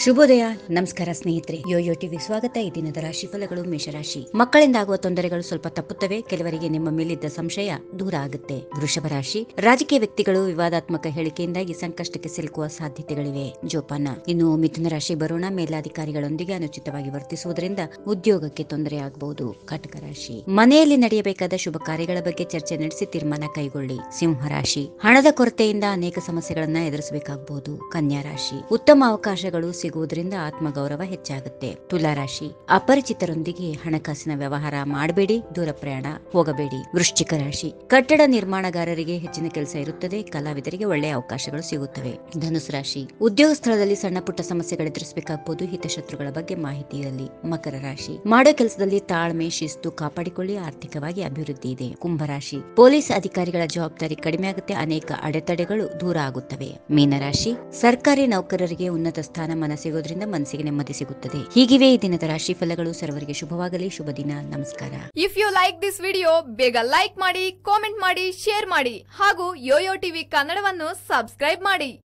ಶುಭೋದಯ ನಮಸ್ಕಾರ ಸ್ನೇಹಿತರೆ ಯೋಯೋ ಟಿವಿ ಸ್ವಾಗತ ಈ ದಿನದ ರಾಶಿ ಫಲಗಳು ಮೇಷರಾಶಿ ಮಕ್ಕಳಿಂದ ಆಗುವ ತೊಂದರೆಗಳು ಸ್ವಲ್ಪ ತಪ್ಪುತ್ತವೆ ಕೆಲವರಿಗೆ ನಿಮ್ಮ ಮೇಲಿದ್ದ ಸಂಶಯ ದೂರ ಆಗುತ್ತೆ ವೃಷಭ ರಾಶಿ ರಾಜಕೀಯ ವ್ಯಕ್ತಿಗಳು ವಿವಾದಾತ್ಮಕ ಹೇಳಿಕೆಯಿಂದಾಗಿ ಸಂಕಷ್ಟಕ್ಕೆ ಸಿಲುಕುವ ಸಾಧ್ಯತೆಗಳಿವೆ ಜೋಪಾನ ಇನ್ನು ಮಿಥುನ ರಾಶಿ ಬರೋಣ ಮೇಲಾಧಿಕಾರಿಗಳೊಂದಿಗೆ ಅನುಚಿತವಾಗಿ ವರ್ತಿಸುವುದರಿಂದ ಉದ್ಯೋಗಕ್ಕೆ ತೊಂದರೆ ಆಗಬಹುದು ಕಟಕ ರಾಶಿ ಮನೆಯಲ್ಲಿ ನಡೆಯಬೇಕಾದ ಶುಭ ಕಾರ್ಯಗಳ ಬಗ್ಗೆ ಚರ್ಚೆ ನಡೆಸಿ ತೀರ್ಮಾನ ಕೈಗೊಳ್ಳಿ ಸಿಂಹ ರಾಶಿ ಹಣದ ಕೊರತೆಯಿಂದ ಅನೇಕ ಸಮಸ್ಯೆಗಳನ್ನ ಎದುರಿಸಬೇಕಾಗಬಹುದು ಕನ್ಯಾ ರಾಶಿ ಉತ್ತಮ ಅವಕಾಶಗಳು ಸಿಗುವುದರಿಂದ ಆತ್ಮಗೌರವ ಹೆಚ್ಚಾಗುತ್ತೆ ತುಲಾ ರಾಶಿ ಅಪರಿಚಿತರೊಂದಿಗೆ ಹಣಕಾಸಿನ ವ್ಯವಹಾರ ಮಾಡಬೇಡಿ ದೂರ ಪ್ರಯಾಣ ಹೋಗಬೇಡಿ ವೃಶ್ಚಿಕ ರಾಶಿ ಕಟ್ಟಡ ನಿರ್ಮಾಣಗಾರರಿಗೆ ಹೆಚ್ಚಿನ ಕೆಲಸ ಇರುತ್ತದೆ ಕಲಾವಿದರಿಗೆ ಒಳ್ಳೆಯ ಅವಕಾಶಗಳು ಸಿಗುತ್ತವೆ ಧನುಸು ರಾಶಿ ಉದ್ಯೋಗ ಸ್ಥಳದಲ್ಲಿ ಸಣ್ಣ ಪುಟ್ಟ ಸಮಸ್ಯೆಗಳು ಎದುರಿಸಬೇಕಾಗಬಹುದು ಹಿತಶತ್ರುಗಳ ಬಗ್ಗೆ ಮಾಹಿತಿ ಇರಲಿ ಮಕರ ರಾಶಿ ಮಾಡೋ ಕೆಲಸದಲ್ಲಿ ತಾಳ್ಮೆ ಶಿಸ್ತು ಕಾಪಾಡಿಕೊಳ್ಳಿ ಆರ್ಥಿಕವಾಗಿ ಅಭಿವೃದ್ಧಿ ಇದೆ ಕುಂಭರಾಶಿ ಪೊಲೀಸ್ ಅಧಿಕಾರಿಗಳ ಜವಾಬ್ದಾರಿ ಕಡಿಮೆ ಆಗುತ್ತೆ ಅನೇಕ ಅಡೆತಡೆಗಳು ದೂರ ಆಗುತ್ತವೆ ಮೀನರಾಶಿ ಸರ್ಕಾರಿ ನೌಕರರಿಗೆ ಉನ್ನತ ಸ್ಥಾನಮಾನ ಸಿಗೋದ್ರಿಂದ ಮನಸ್ಸಿಗೆ ನೆಮ್ಮದಿ ಸಿಗುತ್ತದೆ ಹೀಗಿವೆ ಈ ದಿನದ ರಾಶಿ ಫಲಗಳು ಸರ್ವರಿಗೆ ಶುಭವಾಗಲಿ ಶುಭ ದಿನ ನಮಸ್ಕಾರ if you like this video ಬೇಗ ಲೈಕ್ ಮಾಡಿ ಕಾಮೆಂಟ್ ಮಾಡಿ ಶೇರ್ ಮಾಡಿ ಹಾಗೂ ಯೋಯೋ ಟಿವಿ ಕನ್ನಡವನ್ನು ಸಬ್ಸ್ಕ್ರೈಬ್ ಮಾಡಿ